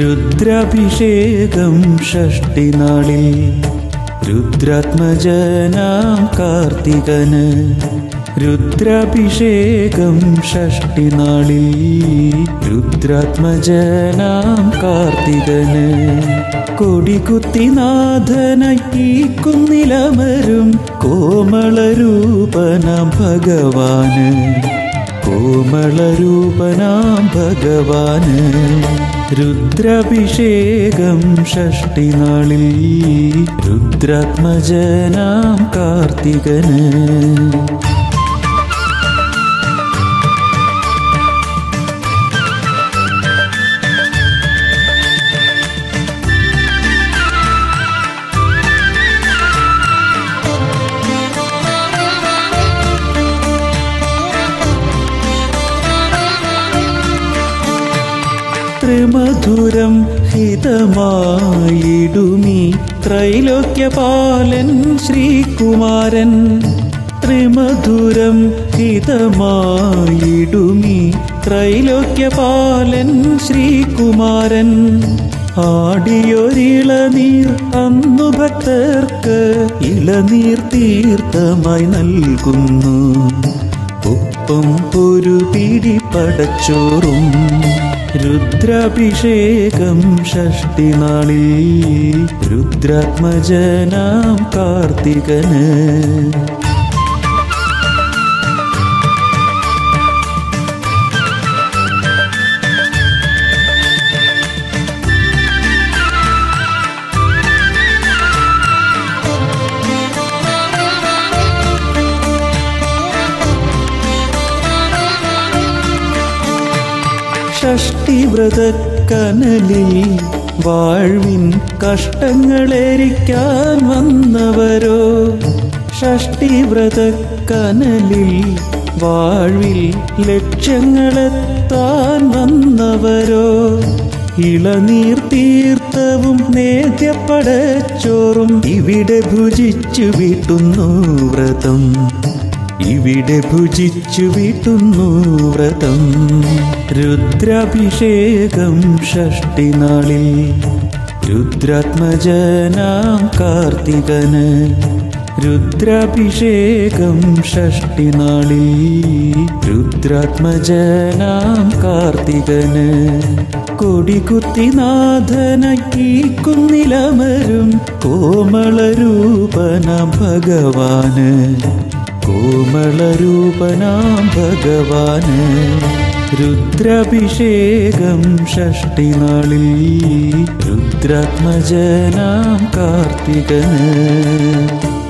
രുദ്രാഭിഷേകം ഷഷ്ടിനാളിൽ രുദ്രാത്മജനാം കാർത്തികന് രുദ്രാഭിഷേകം ഷഷ്ടിനാളിൽ രുദ്രാത്മജനാം കാർത്തികന് കൊടികുത്തിനാഥനായി ഈ കുന്നിലമരും കോമളരൂപനാം ഭഗവാന് കോമളരൂപനാം ഭഗവാന് രുദ്രാഭിഷേകം ഷഷ്ടിനാളിൽ രുദ്രാത്മജനാം കാർത്തികന് ത്രിമധുരം ഹിതമായിടുമി ത്രൈലോക്യപാലൻ ശ്രീകുമാരൻ ത്രിമധുരം ഹിതമായിടുമി ത്രൈലോക്യപാലൻ ശ്രീകുമാരൻ ആടിയൊരിളനീർ അന്നു ഭക്തർക്ക് ഇളനീർ തീർത്ഥമായി നൽകുന്നു ഒപ്പം ഒരു പിടി പടച്ചോറും രുദ്രാഭിഷേകം ഷഷ്ടിനാളിൽ രുദ്രാത്മജനാം കാർത്തികന് ഷഷ്ടിവ്രതക്കനലിൽ വാഴ്വിൻ കഷ്ടങ്ങളെരിക്കാൻ വന്നവരോ ഷഷ്ടിവ്രതക്കനലിൽ വാഴ്വിൽ ലക്ഷ്യങ്ങളെത്താൻ വന്നവരോ ഇളനീർ തീർത്ഥവും നേദ്യപ്പടച്ചോറും ഇവിടെ ഭുജിച്ചു വീട്ടുന്നു വ്രതം ഇവിടെ ഭുജിച്ചു വീട്ടുന്നു വ്രതം രുദ്രാഭിഷേകം ഷഷ്ടിനാളിൽ രുദ്രാത്മജനാം കാർത്തികന് രുദ്രാഭിഷേകം ഷഷ്ടിനാളിൽ രുദ്രാത്മജനാം കാർത്തികന് കൊടികുത്തിനാഥനായി കുന്നിലമരും കോമളരൂപനാം ഭഗവാന് കോമളരൂപനാം ഭഗവാന് രുദ്രാഭിഷേകം ഷഷ്ടിനാളിൽ രുദ്രാത്മജനാം കാർത്തികന്